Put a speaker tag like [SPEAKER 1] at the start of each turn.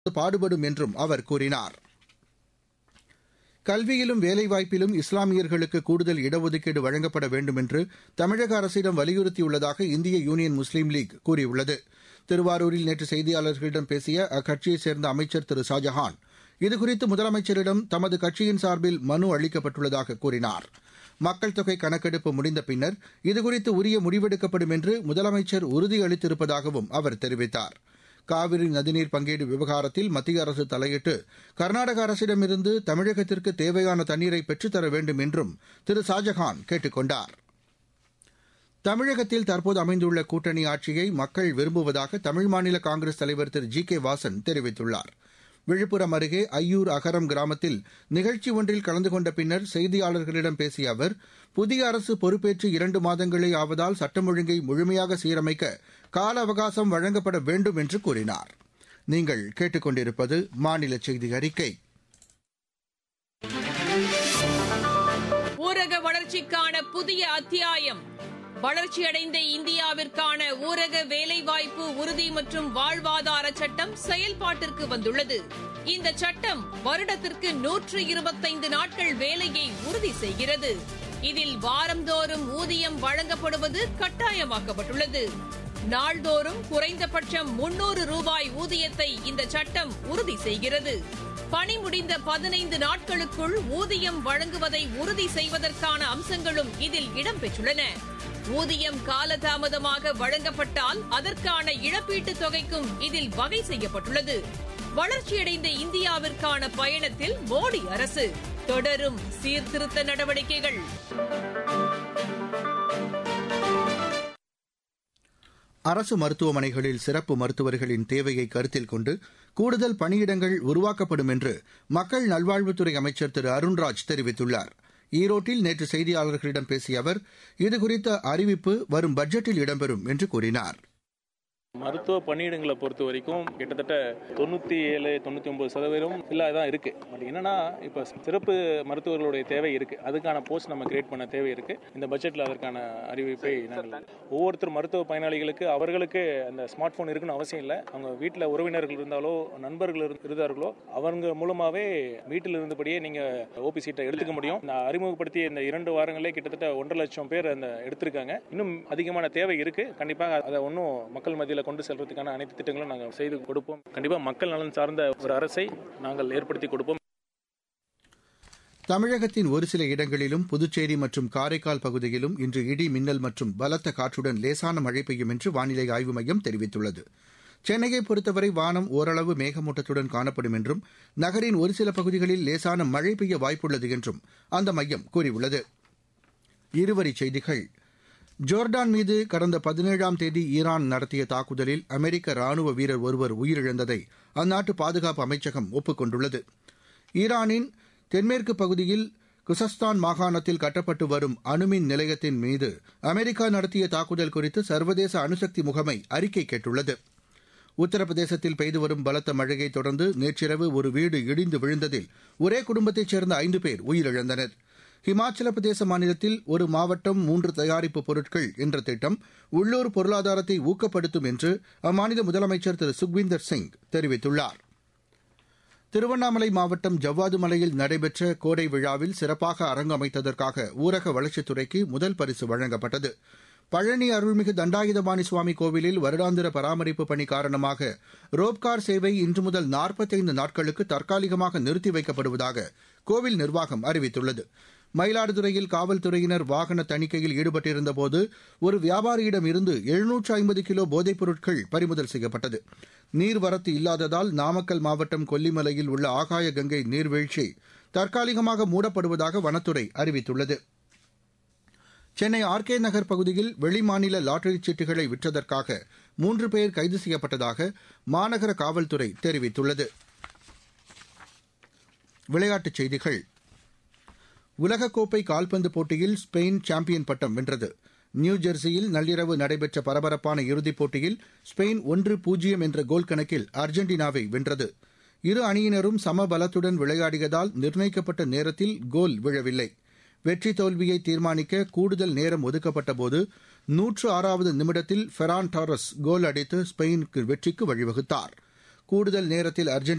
[SPEAKER 1] பாடுபடும் என்றும் அவர் கூறினார் கல்வியிலும் வேலைவாய்ப்பிலும் இஸ்லாமியர்களுக்கு கூடுதல் இடஒதுக்கீடு வழங்கப்பட வேண்டும் என்று தமிழக அரசிடம் வலியுறுத்தியுள்ளதாக இந்திய யூனியன் முஸ்லீம் லீக் கூறியுள்ளது திருவாரூரில் நேற்று செய்தியாளர்களிடம் பேசிய அக்கட்சியைச் சேர்ந்த அமைச்சர் திரு ஷாஜஹான் இதுகுறித்து முதலமைச்சரிடம் தமது கட்சியின் சார்பில் மனு அளிக்கப்பட்டுள்ளதாக கூறினார் மக்கள் தொகை கணக்கெடுப்பு முடிந்த பின்னர் இதுகுறித்து உரிய முடிவெடுக்கப்படும் என்று முதலமைச்சர் உறுதியளித்திருப்பதாகவும் அவர் தெரிவித்தார் காவிரி நதிநீர் பங்கீடு விவகாரத்தில் மத்திய அரசு தலையிட்டு கர்நாடக அரசிடமிருந்து தமிழகத்திற்கு தேவையான தண்ணீரை பெற்றுத்தர வேண்டும் என்றும் திரு ஷாஜஹான் கேட்டுக் கொண்டார் தமிழகத்தில் தற்போது அமைந்துள்ள கூட்டணி ஆட்சியை மக்கள் விரும்புவதாக தமிழ் மாநில காங்கிரஸ் தலைவர் திரு ஜி கே வாசன் தெரிவித்துள்ளார் விழுப்புரம் அருகே ஐயூர் அகரம் கிராமத்தில் நிகழ்ச்சி ஒன்றில் கலந்து கொண்ட பின்னர் செய்தியாளர்களிடம் பேசிய அவர் புதிய அரசு பொறுப்பேற்று இரண்டு மாதங்களே ஆவதால் சட்டம் ஒழுங்கை முழுமையாக சீரமைக்க கால அவகாசம் வழங்கப்பட வேண்டும் என்று கூறினார் நீங்கள் கேட்டுக்கொண்டிருப்பது மாநில செய்தி அறிக்கை
[SPEAKER 2] ஊரக வளர்ச்சிக்கான புதிய அத்தியாயம் வளர்ச்சியடைந்த இந்தியாவிற்கான ஊரக வேலைவாய்ப்பு உறுதி மற்றும் வாழ்வாதார சட்டம் செயல்பாட்டிற்கு வந்துள்ளது இந்த சட்டம் வருடத்திற்கு நூற்று இருபத்தைந்து நாட்கள் வேலையை உறுதி செய்கிறது இதில் வாரந்தோறும் ஊதியம் வழங்கப்படுவது கட்டாயமாக்கப்பட்டுள்ளது நாள்தோறும் குறைந்தபட்சம் முன்னூறு ரூபாய் ஊதியத்தை இந்த சட்டம் உறுதி செய்கிறது பணி முடிந்த பதினைந்து நாட்களுக்குள் ஊதியம் வழங்குவதை உறுதி செய்வதற்கான அம்சங்களும் இதில் இடம்பெற்றுள்ளன ஊதியம் காலதாமதமாக வழங்கப்பட்டால் அதற்கான இழப்பீட்டுத் தொகைக்கும் இதில் வகை செய்யப்பட்டுள்ளது வளர்ச்சியடைந்த இந்தியாவிற்கான பயணத்தில் மோடி அரசு தொடரும் சீர்திருத்த நடவடிக்கைகள்
[SPEAKER 1] அரசு மருத்துவமனைகளில் சிறப்பு மருத்துவர்களின் தேவையை கருத்தில் கொண்டு கூடுதல் பணியிடங்கள் உருவாக்கப்படும் என்று மக்கள் நல்வாழ்வுத்துறை அமைச்சர் திரு அருண்ராஜ் தெரிவித்துள்ளார் ஈரோட்டில் நேற்று செய்தியாளர்களிடம் பேசிய அவர் இதுகுறித்த அறிவிப்பு வரும் பட்ஜெட்டில் இடம்பெறும் என்று கூறினார்
[SPEAKER 3] மருத்துவ பணியிடங்களை பொறுத்த வரைக்கும் கிட்டத்தட்ட தொண்ணூற்றி ஏழு தொண்ணூற்றி ஒன்பது சதவீதம் இல்லாதான் இருக்கு பட் என்னன்னா இப்போ சிறப்பு மருத்துவர்களுடைய தேவை இருக்கு அதுக்கான போஸ்ட் நம்ம கிரியேட் பண்ண தேவை இருக்கு இந்த பட்ஜெட்டில் அதற்கான அறிவிப்பை நாங்கள் ஒவ்வொருத்தர் மருத்துவ பயனாளிகளுக்கு அவர்களுக்கு அந்த ஸ்மார்ட் ஃபோன் இருக்குன்னு அவசியம் இல்லை அவங்க வீட்டில் உறவினர்கள் இருந்தாலோ நண்பர்கள் இருந்தார்களோ அவங்க மூலமாகவே வீட்டில் இருந்தபடியே நீங்கள் ஓபி சீட்டை எடுத்துக்க முடியும் நான் அறிமுகப்படுத்திய இந்த இரண்டு வாரங்களே கிட்டத்தட்ட ஒன்றரை லட்சம் பேர் அந்த எடுத்திருக்காங்க இன்னும் அதிகமான தேவை இருக்கு கண்டிப்பாக அதை ஒன்றும் மக்கள் மத்தியில் கொண்டு செல்றதுக்கான அனைத்து திட்டங்களும் நாங்கள் செய்து கொடுப்போம் கண்டிப்பாக மக்கள் நலன் சார்ந்த ஒரு அரசை நாங்கள் ஏற்படுத்தி கொடுப்போம்
[SPEAKER 1] தமிழகத்தின் ஒரு சில இடங்களிலும் புதுச்சேரி மற்றும் காரைக்கால் பகுதியிலும் இன்று இடி மின்னல் மற்றும் பலத்த காற்றுடன் லேசான மழை பெய்யும் என்று வானிலை ஆய்வு மையம் தெரிவித்துள்ளது சென்னையை பொறுத்தவரை வானம் ஓரளவு மேகமூட்டத்துடன் காணப்படும் என்றும் நகரின் ஒரு சில பகுதிகளில் லேசான மழை பெய்ய வாய்ப்புள்ளது என்றும் அந்த மையம் கூறியுள்ளது இருவரிச் செய்திகள் ஜோர்டான் மீது கடந்த பதினேழாம் தேதி ஈரான் நடத்திய தாக்குதலில் அமெரிக்க ராணுவ வீரர் ஒருவர் உயிரிழந்ததை அந்நாட்டு பாதுகாப்பு அமைச்சகம் ஒப்புக் கொண்டுள்ளது ஈரானின் தென்மேற்கு பகுதியில் குசஸ்தான் மாகாணத்தில் கட்டப்பட்டு வரும் அணுமின் நிலையத்தின் மீது அமெரிக்கா நடத்திய தாக்குதல் குறித்து சர்வதேச அணுசக்தி முகமை அறிக்கை கேட்டுள்ளது உத்தரப்பிரதேசத்தில் பெய்து வரும் பலத்த மழையை தொடர்ந்து நேற்றிரவு ஒரு வீடு இடிந்து விழுந்ததில் ஒரே குடும்பத்தைச் சேர்ந்த ஐந்து பேர் உயிரிழந்தனர் ஹிமாச்சல பிரதேச மாநிலத்தில் ஒரு மாவட்டம் மூன்று தயாரிப்பு பொருட்கள் என்ற திட்டம் உள்ளூர் பொருளாதாரத்தை ஊக்கப்படுத்தும் என்று அம்மாநில முதலமைச்சர் திரு சுக்வீந்தர் சிங் தெரிவித்துள்ளார் திருவண்ணாமலை மாவட்டம் ஜவ்வாது மலையில் நடைபெற்ற கோடை விழாவில் சிறப்பாக அரங்கமைத்ததற்காக ஊரக வளர்ச்சித்துறைக்கு முதல் பரிசு வழங்கப்பட்டது பழனி அருள்மிகு தண்டாயுதபாணி சுவாமி கோவிலில் வருடாந்திர பராமரிப்பு பணி காரணமாக ரோப்கார் சேவை இன்று முதல் நாற்பத்தைந்து நாட்களுக்கு தற்காலிகமாக நிறுத்தி வைக்கப்படுவதாக கோவில் நிர்வாகம் அறிவித்துள்ளது மயிலாடுதுறையில் காவல்துறையினர் வாகன தணிக்கையில் ஈடுபட்டிருந்தபோது ஒரு வியாபாரியிடம் இருந்து எழுநூற்று ஐம்பது கிலோ போதைப் பொருட்கள் பறிமுதல் செய்யப்பட்டது நீர்வரத்து இல்லாததால் நாமக்கல் மாவட்டம் கொல்லிமலையில் உள்ள ஆகாய கங்கை நீர்வீழ்ச்சி தற்காலிகமாக மூடப்படுவதாக வனத்துறை அறிவித்துள்ளது சென்னை ஆர்கே நகர் பகுதியில் வெளிமாநில லாட்டரி சீட்டுகளை விற்றதற்காக மூன்று பேர் கைது செய்யப்பட்டதாக மாநகர காவல்துறை தெரிவித்துள்ளது விளையாட்டுச் செய்திகள் உலகக்கோப்பை கால்பந்து போட்டியில் ஸ்பெயின் சாம்பியன் பட்டம் வென்றது நியூ ஜெர்சியில் நள்ளிரவு நடைபெற்ற பரபரப்பான இறுதிப் போட்டியில் ஸ்பெயின் ஒன்று பூஜ்ஜியம் என்ற கோல் கணக்கில் அர்ஜென்டினாவை வென்றது இரு அணியினரும் சம பலத்துடன் விளையாடியதால் நிர்ணயிக்கப்பட்ட நேரத்தில் கோல் விழவில்லை வெற்றி தோல்வியை தீர்மானிக்க கூடுதல் நேரம் ஒதுக்கப்பட்டபோது நூற்று ஆறாவது நிமிடத்தில் ஃபெரான் டாரஸ் கோல் அடித்து ஸ்பெயினுக்கு வெற்றிக்கு வழிவகுத்தார் கூடுதல் நேரத்தில் அர்ஜென்டினா